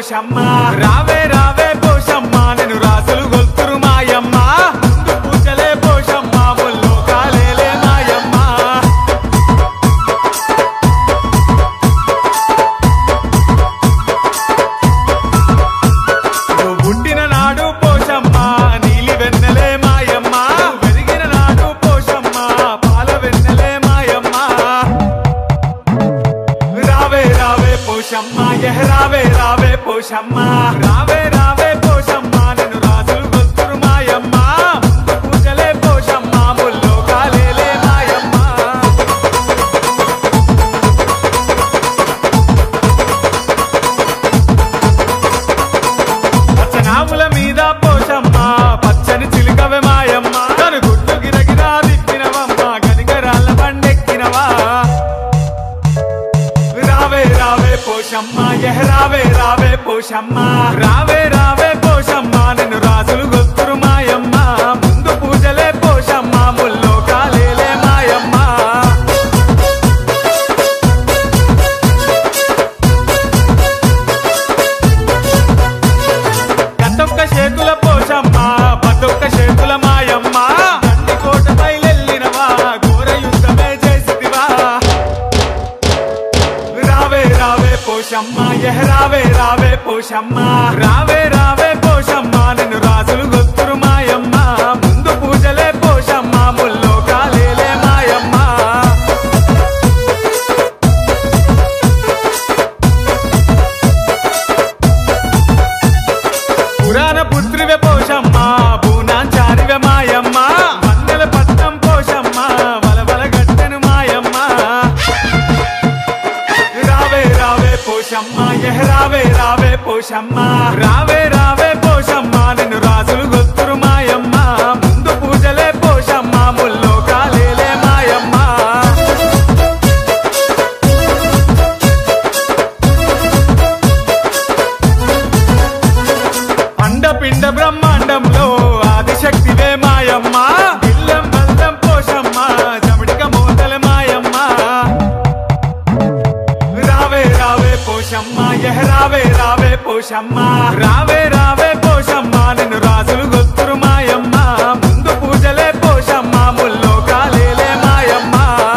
పోషమ్మ రావే రావే పోషమ్మ నేను రాసులు గొల్తురు మాయమ్మ ముందు పూజలే పోషమ్మ ముల్లో కాలేలే మాయమ్మ నువ్వు పుట్టిన నాడు పోషమ్మ నీలి వెన్నెలే మాయమ్మ నువ్వు వెలిగిన నాడు పోషమ్మ పాల వెన్నెలే మాయమ్మ రావే రావే పోషమ్మ ఎహ రావే రావే పోషమ్మ రావే రావే పోషమ్మ నేను రాజులు గొంతురు మాయమ్మ ముందు పూజలే పోషమ్మ ముల్లో కాలేలే మాయమ్మ పచ్చనాముల మీద పోషమ్మ పచ్చని చిలుకవే మాయమ్మ తను గుట్టు గిరగిరా దిక్కినవమ్మ కనికరాళ్ళ బండెక్కినవా రావే రావే పోషమ్మ ఎహ రావే రావే పోషమ్మ రావే రావే పోషమ్మ నేను రాజులు గొత్తురు మాయమ్మ ముందు పూజలే పోషమ్మ ముల్లో కాలేలే మాయమ్మ గతొక్క చేతుల పోషమ్మ పతొక్క చేతుల మాయమ్మ గండి కోటపై వెళ్ళినవా ఘోర యుద్ధమే చేసిదివా రావే రావే పోషమ్మ ఎహ రావే రావే పోషమ్మ రావే రావే పోషమ్మ నేను రాజులు గొత్తురు మాయమ్మ ముందు పూజలే పోషమ్మ ముల్లో కాలేలే మాయమ్మ పురాణ పుత్రివే పోషమ్మ పూనాచారివే మాయమ్మ వందల పట్నం పోషమ్మ వలవల గట్టెను మాయమ్మ రావే రావే పోషమ్మ ఎహ రావే రావే పోషమ్మ రావే రావే పోషమ్మ నేను రాజులు గొత్తురు మాయమ్మ ముందు పూజలే పోషమ్మ ముల్లో కాలేలే మాయమ్మ అండ పిండ బ్రహ్మాండంలో ఆదిశక్తివే మాయమ్మ బిల్లం బల్లం పోషమ్మ జమిడిక మోతల మాయమ్మ రావే రావే పోషమ్మ ఎహ రావే రావే పోషమ్మ రావే రావే పోషమ్మ నేను రాజులు గొత్తురు మాయమ్మ ముందు పూజలే పోషమ్మ ముల్లో కాలేలే మాయమ్మ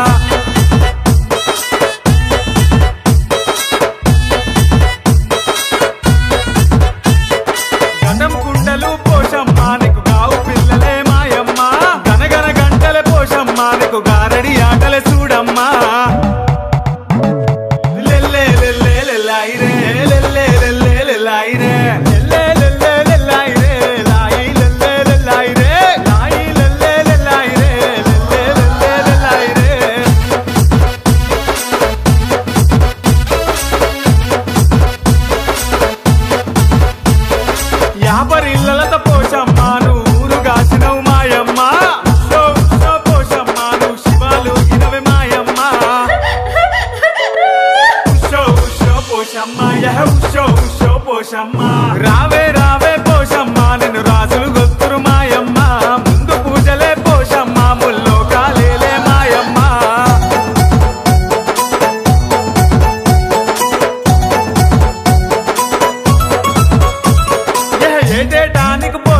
గతం కుండలు పోషమ్మ నీకు గావు పిల్లలే మాయమ్మ గనగన గంటలే పోషమ్మ నీకు గారడి ఆటలే చూడమ్మా లెల్లే లెల్లే లెల్లాయిరే లెల్లే లెల్లే లెల్లాయిరే లెల్లే లెల్లే లెల్లాయిరే లాయి లెల్లే లెల్లాయిరే లాయి లెల్లే లెల్లాయిరే లెల్లే లెల్లే లెల్లాయిరే యాపరిల్లలత పోషమ్మ నువ్వు ఊరు కాసినవు మాయమ్మ ఉషో ఉషో పోషమ్మ నువ్వు శివాలు ఇనవే మాయమ్మ ఉషో ఉషో పోషమ్మ యహ ఉషో ఉషో పోషమ్మ రావే రావే పోషమ్మ నేను రాజులు గొత్తురు మాయమ్మ ముందు పూజలే పోషమ్మ ముల్లో కాలేలే మాయమ్మ ఏటేటానికి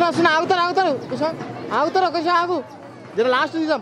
వస్తున్నా వస్తున్నా ఆగుతారు ఆగుతారు ఒకసారి ఆగుతారు ఒకసారి ఆగు జర లాస్ట్ తీద్దాం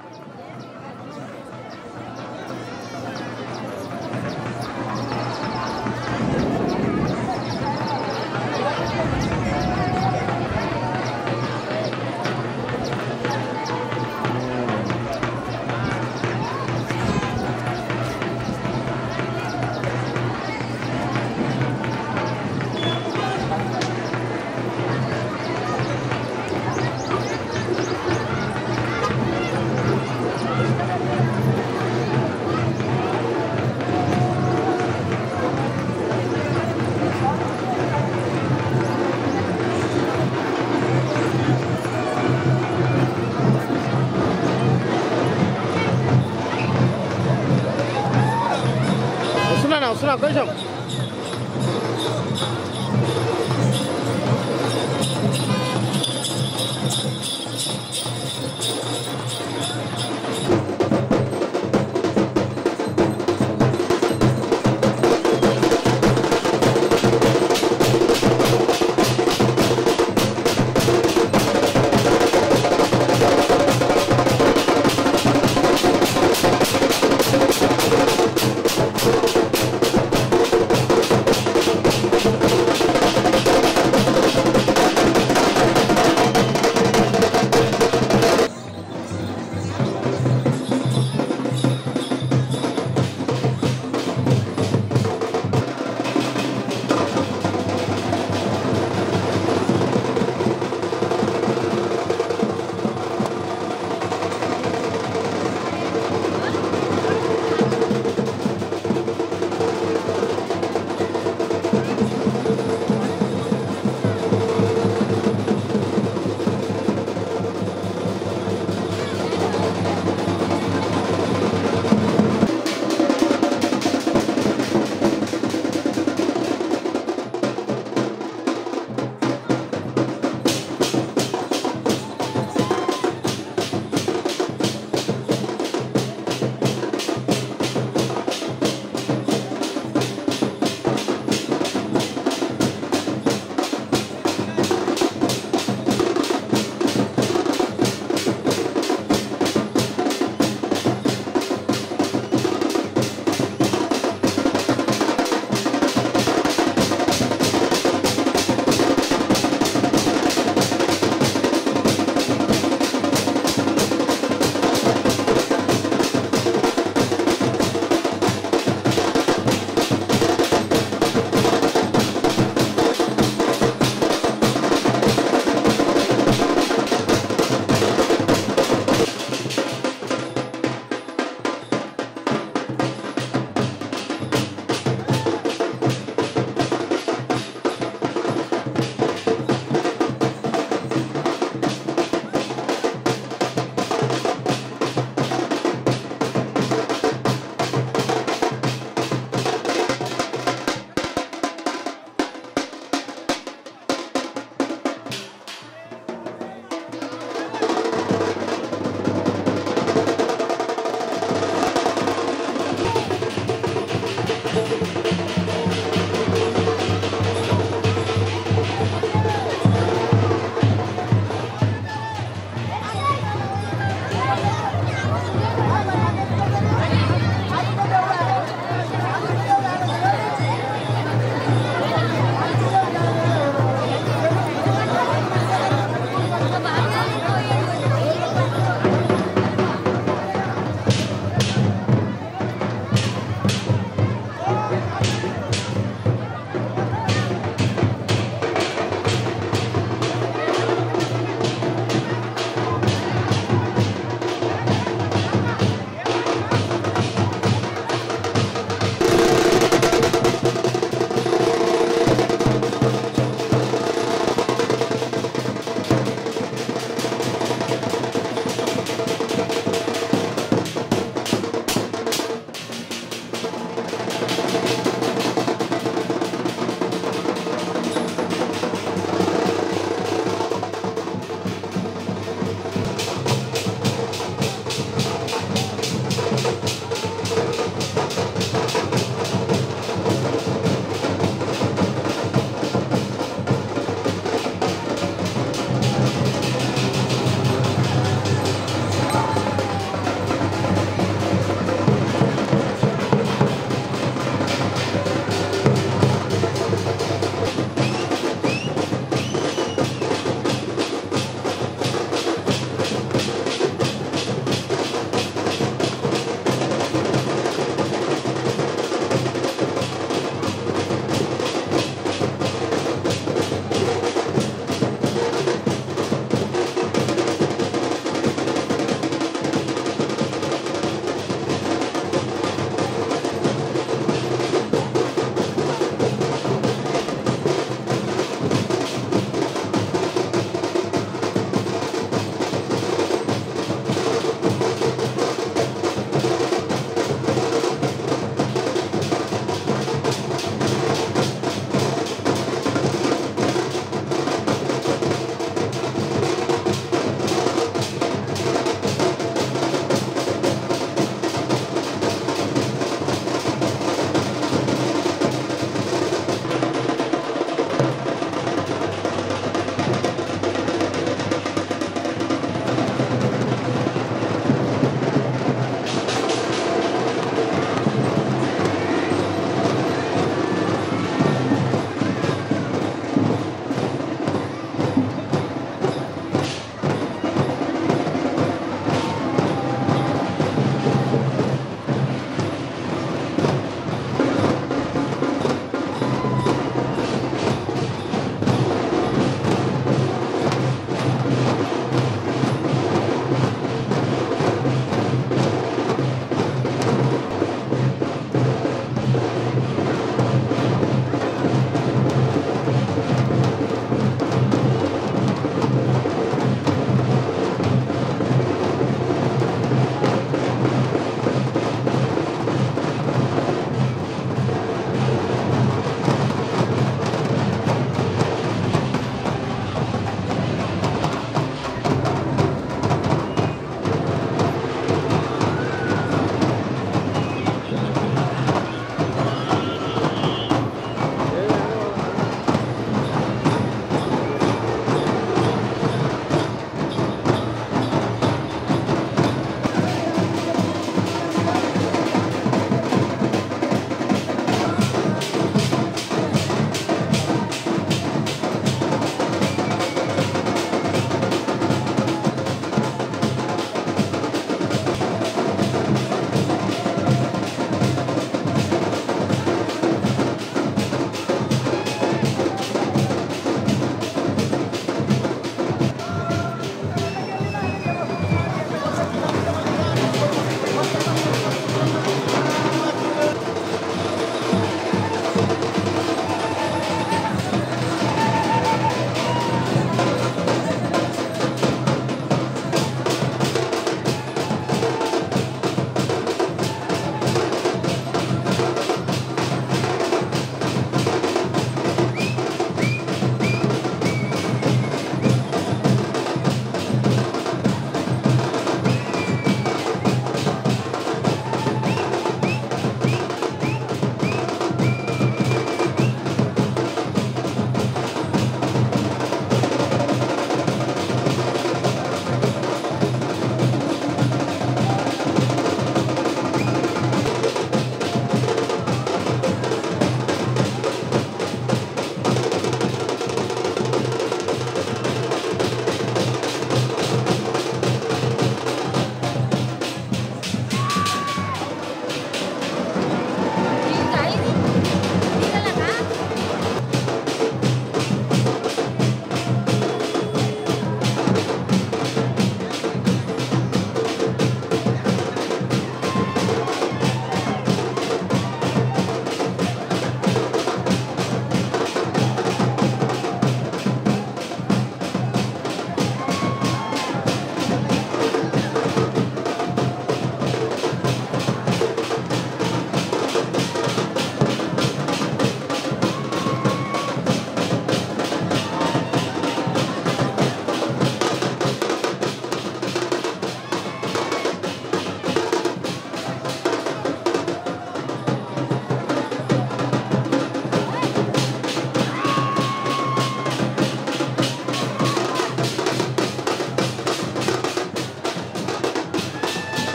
వస్తున్నా వస్తున్నా కొంచెం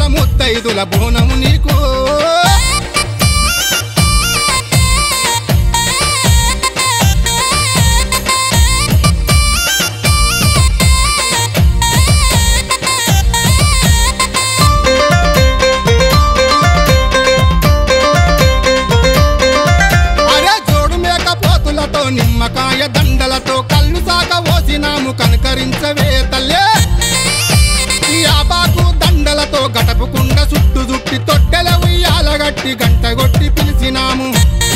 రాజుల ముత్తైదుల బోనము నీకు అరే జోడు మేకపోతులతో నిమ్మకాయ దండలతో కళ్ళు సాగ ఓసినాము కనకరించవే తల్లే ఈ ఆబాకు దండలతో గటపుకుండ చుట్టు చుట్టి తొట్టెల ఉయ్యాలగట్టి గంట కొట్టి పిలిచినాము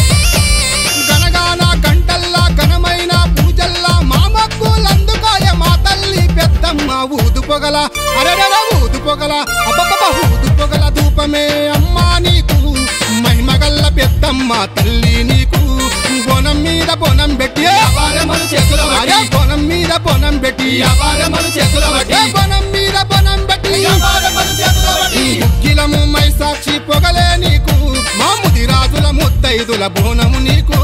గనగాన గంటల్లా ఘనమైన పూజల్లా మా మక్కులందుకోయ మా తల్లి పెద్దమ్మ ఊదు పొగల అరెరెర ఊదు పొగల అబ్బబ్బ ఊదు పొగల ధూపమే అమ్మా నీకు మహిమగల్ల పెద్దమ్మ తల్లి నీకు బొనం మీద బొనం పెట్టి వ్యాపారములు చేతుల అరే వడ్డీ బొనం మీద బొనం పెట్టి వ్యాపారములు చేతుల ఏ వడ్డీ బొనం మీద బొనం పెట్టి వ్యాపారములు చేతుల వడ్డీ ముగ్గిలము మై సాక్షి పొగలే నీకు మా ముది రాజుల ముత్తైదుల బోనము నీకు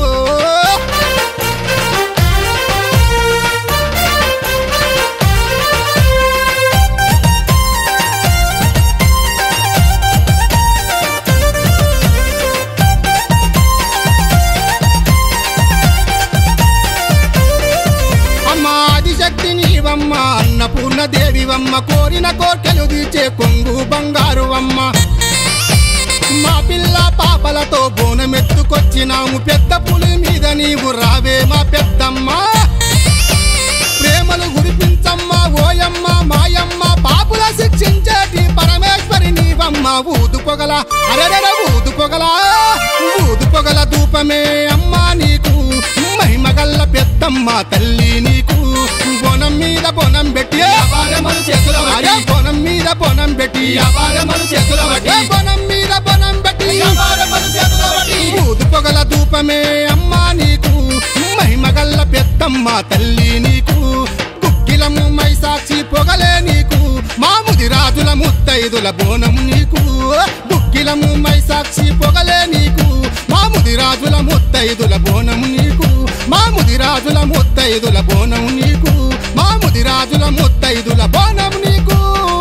అమ్మ ఆదిశక్తి నీవమ్మ అన్నపూర్ణ దేవివమ్మ కోరిన కోర్కెలు తీర్చే కొంగు బంగారు అమ్మ మా పిల్ల పాపలతో బోనమెత్తుకొచ్చినాము పెద్ద పులి మీద నీవు రావే మా పెద్దమ్మ ప్రేమలు గురిపించమ్మా ఓయమ్మ మాయమ్మ పాపుల శిక్షించేటి పరమేశ్వరి నీవమ్మ ఊదు పొగల అరెరెర ఊదు పొగల ఊదు పొగల ధూపమే అమ్మా నీకు మహిమగల్ల పెద్దమ్మ తల్లి నీకు బొనం మీద బొనం పెట్టి వ్యాపారములు చేతుల అరే వడ్డీ బొనం మీద బొనం పెట్టి వ్యాపారములు చేతుల ఏ వడ్డీ బొనం మీద బొనం పెట్టి వ్యాపారములు చేతుల వడ్డీ ఊదు పొగల ధూపమే అమ్మా నీకు మహిమగల్ల పెద్దమ్మ తల్లి నీకు కుక్కిలము మై సాక్షి పొగలే నీకు మాముది రాజుల ముత్తైదుల బోనం నీకు కుక్కిలము మై సాక్షి పొగలే నీకు మాముది రాజుల ముత్తైదుల బోనం నీకు మాముది రాజుల ముత్తైదుల బోనం నీకు మాముది రాజుల ముత్తైదుల బోనం నీకు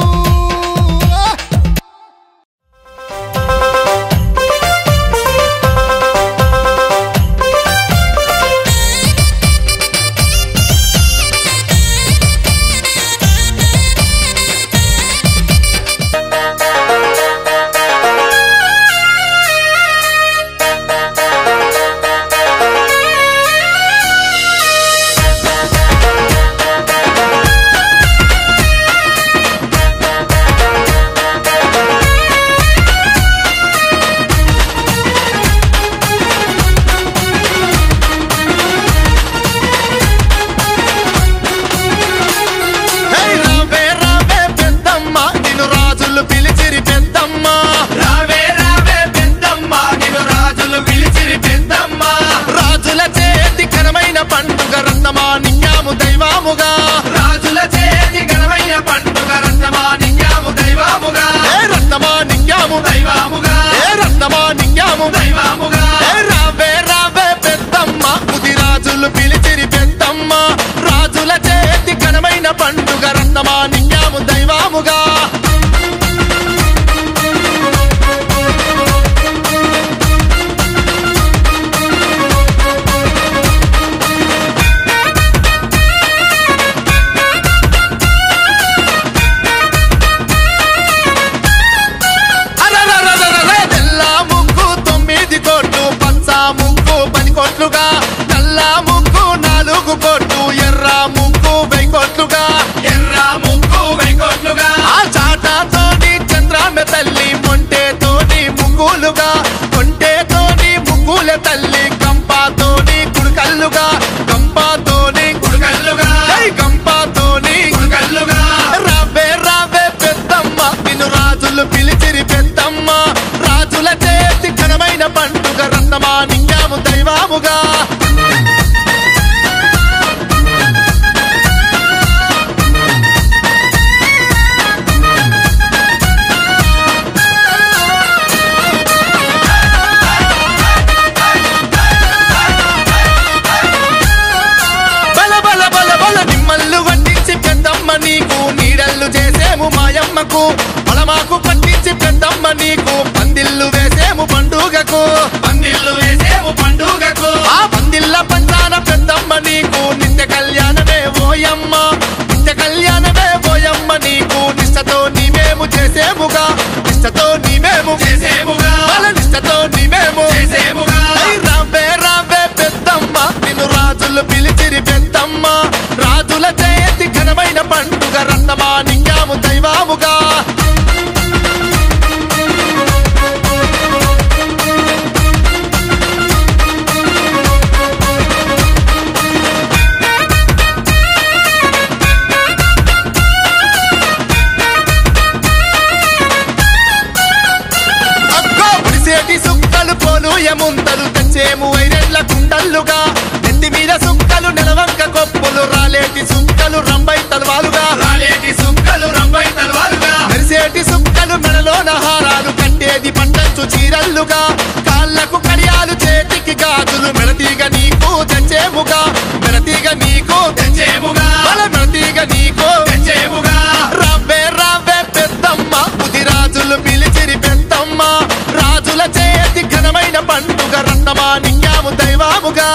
హే రావే రావే పెద్దమ్మ నిన్ను రాజులు పిలిచిరి పెద్దమ్మ రావే రావే పెద్దమ్మ నిన్ను రాజులు పిలిచిరి పెద్దమ్మ రాజుల చేతి ఘనమైన పండుగ రత్నమా నిన్యాము దైవాముగా రాజుల చేతి ఘనమైన పండుగ రత్నమా నిన్యాము దైవాముగా ఏ రత్నమా నిన్యాము దైవాముగా ఏ రత్నమా నిన్యాము దైవాముగా ఏ రావే రావే పెద్దమ్మ ముది రాజులు పిలిచిరి పెద్దమ్మ రాజుల చేతి ఘనమైన పండుగ రత్నమా నిన్యాము దైవాముగా అరరరరరరే తెల్ల ముగ్గు తొమ్మిది కోట్లు పచ్చ ముగ్గు పది కోట్లుగా నల్ల ముగ్గు నాలుగు కోట్లు ఎర్ర ముగ్గు వెయ్యి కోట్లుగా ఎర్ర ముగ్గు వెంకొట్లుగా ఆ చాటతోని చంద్రామె తల్లి మొంటేతోని ముగ్గులుగా కొంటేతోని ముగ్గుల తల్లి కంపాతోని కుడుకల్లుగా కంపాతోని కుడుకల్లుగా జై కంపాతోని కుడుకల్లుగా రావే రావే పెద్దమ్మ నిన్ను రాజులు పిలిచిరి పెద్దమ్మ రాజుల చేతి ఘనమైన పండుగ రత్నమా నింగాము దైవాముగా బల బల బల బల నిమ్మల్లు వడ్డించి పెద్దమ్మ నీకు నీడల్లు చేసేము మాయమ్మకు బలమాకు పట్టించి తెల్లటి సుక్కలు పోలు ఎముంతలు తెచ్చేము వైరెళ్ళ కుండల్లుగా నెత్తి మీద సుక్కలు నెలవంక కొప్పులు రాలేటి సుక్కలు రంబై తలవాలుగా రాలేటి సుక్కలు రంబై తలవారుగా మెరిసేటి సుక్కలు మెడలో నహారాలు కట్టేది పండంచు చీరల్లుగా కాళ్ళకు కడియాలు చేతికి గాజులు మెడతీగ నీకు తెచ్చేముగా మెడతీగ నీకు తెచ్చేముగా బల మెడతీగ నీకు తెచ్చేముగా రావే రావే పెద్దమ్మ ముదిరాజులు పిలిచిరి పెద్దమ్మ రాజుల చేతి ఘనమైన పండుగ రండమా నింగాము దైవాముగా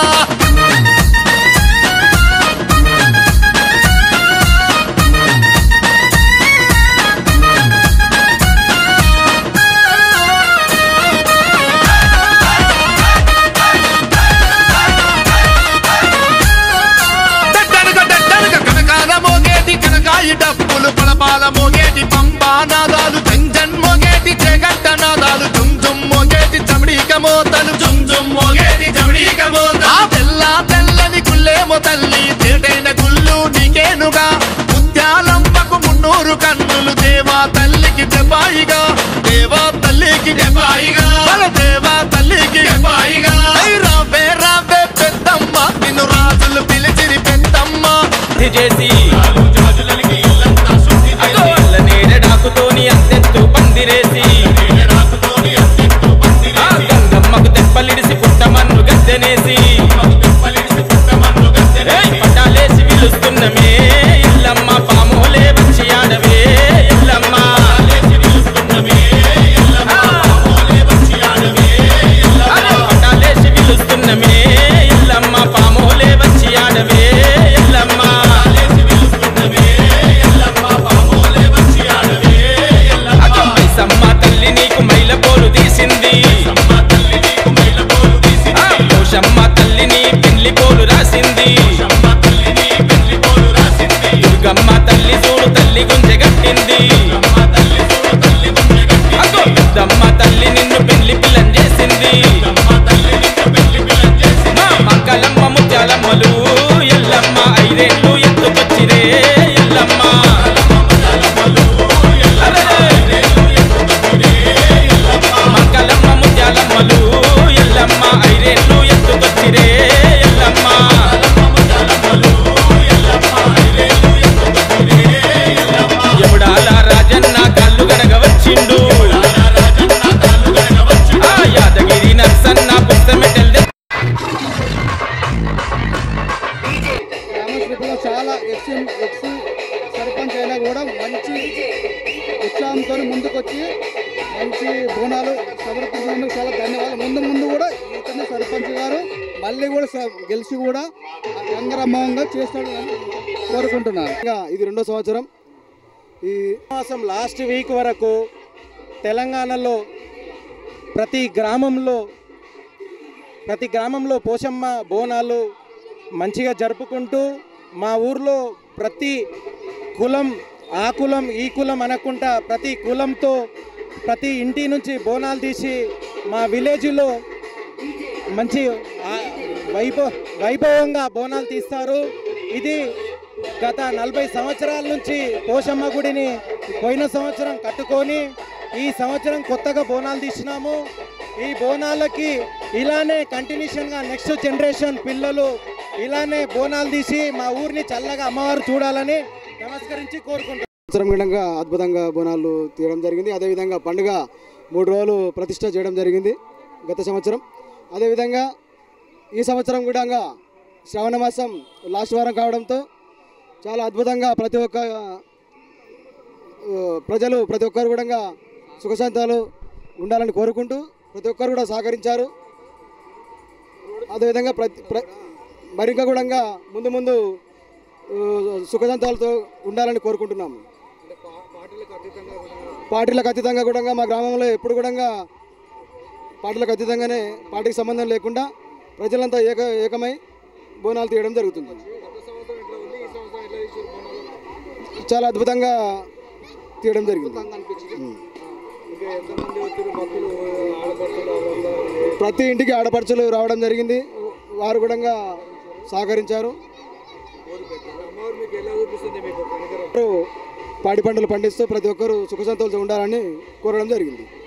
దట్టనక దట్టనక కనకాల మోగేటి కనకాయి డప్పులు పలపాల మోగేటి పంబా నాదాలు జంజన్ మోగేటి జగట్ట నాదాలు జుమ్ జుమ్ మోగేటి చమడీక మోతలు జుమ్ జుమ్ మోగేటి జమడీక మోత ఆ తెల్ల తెల్లని గుల్లేమో తల్లి తేటైన గుళ్ళు నీకేనుగా ముత్యాలమ్మకు మున్నూరు కన్నులు దేవా తల్లికి దెబ్బాయిగా దేవా తల్లికి దెబ్బాయిగా. బల దేవా తల్లికి దెబ్బాయిగా. ఐ రావే రావే పెద్దమ్మ నిన్ను రాజులు పిలిచిరి పెద్దమ్మ శుద్ధి చేసి అగో అల్ల నేరడాకుతోని అంతెత్తు పందిరేసి ఆ గంగమ్మకు తెప్పలిడిసి పుట్టమన్ను గద్దెనేసి ఏయ్ పటాలేసి పిలుస్తున్నమే ఎల్లమ్మ పామోలే వచ్చి ఆడవే ఎల్లమ్మ అరే పటాలేసి పిలుస్తున్నమే ఎల్లమ్మ పామోలే వచ్చి ఆడవే ఎల్లమ్మ అగో మైసమ్మ తల్లి నీకు మైల పోలు తీసింది ఆ పోషమ్మ తల్లి నీ పెళ్లి పోలు రాసింది దుర్గమ్మ తల్లి చూడు తల్లి గుంజె గట్టింది అగో పెద్దమ్మ తల్లి నిన్ను పెళ్లి పిల్లం చేసింది మా మంగళమ్మ ముత్యాలమ్మలు ఎల్లమ్మ ఐదేళ్ళు ఎత్తుకొచ్చిరే ఎల్లమ్మ అరెరే! మంగళమ్మ ముత్యాలమ్మలు ఎల్లమ్మ ఐదేళ్ళు ఎత్తుకొచ్చిరే ఎల్లమ్మ ఎముడాల రాజన్న కళ్ళు గనగ వచ్చిండు ఆ యాదగిరి నర్సన్న పుస్తమెటల్ గ్రామస్తులు చాలా ఎక్స్ ఎక్స్ సర్పంచ్ అయినా కూడా మంచి ఉత్సాహంతో ముందుకొచ్చి మంచి బోనాలు సమర్పించినందుకు చాలా ధన్యవాదాలు ముందు ముందు కూడా ఇతని సర్పంచ్ గారు మళ్ళీ కూడా స- గెలిచి కూడా అంగరంభంగా చేస్తాడు అని కోరుకుంటున్నాను ఇంకా ఇది రెండో సంవత్సరం ఈ మాసం లాస్ట్ వీక్ వరకు తెలంగాణలో ప్రతి గ్రామంలో ప్రతి గ్రామంలో పోషమ్మ బోనాలు మంచిగా జరుపుకుంటూ మా ఊర్లో ప్రతి కులం ఆ కులం ఈ కులం అనకుండా ప్రతి కులంతో ప్రతి ఇంటి నుంచి బోనాలు తీసి మా విలేజ్లో మంచి ఆ- వైభవ వైభవంగా బోనాలు తీస్తారు ఇది గత నలభై సంవత్సరాల నుంచి పోషమ్మ గుడిని పోయిన సంవత్సరం కట్టుకొని ఈ సంవత్సరం కొత్తగా బోనాలు తీసినాము ఈ బోనాలకి ఇలానే కంటిన్యూషన్గా నెక్స్ట్ జనరేషన్ పిల్లలు ఇలానే బోనాలు తీసి మా ఊరిని చల్లగా అమ్మవారు చూడాలని నమస్కరించి కోరుకుంటున్నాను సంవత్సరం గడంగా అద్భుతంగా బోనాలు తీయడం జరిగింది అదేవిధంగా పండుగ మూడు రోజులు ప్రతిష్ట చేయడం జరిగింది గత సంవత్సరం అదేవిధంగా ఈ సంవత్సరం కూడా శ్రవణ మాసం లాస్ట్ వారం కావడంతో చాలా అద్భుతంగా ప్రతి ఒక్క ఆ, ప్రజలు ప్రతి ఒక్కరు కూడా సుఖశాంతాలు ఉండాలని కోరుకుంటూ ప్రతి ఒక్కరు కూడా సహకరించారు అదేవిధంగా ప్రతి ప్ర మరింకా కూడా ముందు ముందు ఆ, సుఖశాంతాలతో ఉండాలని కోరుకుంటున్నాము పార్టీలకు అతీతంగా కూడా మా గ్రామంలో ఎప్పుడు కూడా పార్టీలకు అతీతంగానే పార్టీకి సంబంధం లేకుండా ప్రజలంతా ఏక ఏకమై బోనాలు తీయడం జరుగుతుంది చాలా అద్భుతంగా తీయడం జరిగింది ఉం. ప్రతి ఇంటికి ఆడపడుచులు రావడం జరిగింది వారు కూడా సహకరించారు పాడి పంటలు పండిస్తూ ప్రతి ఒక్కరూ సుఖ సంతోషంతో ఉండాలని కోరడం జరిగింది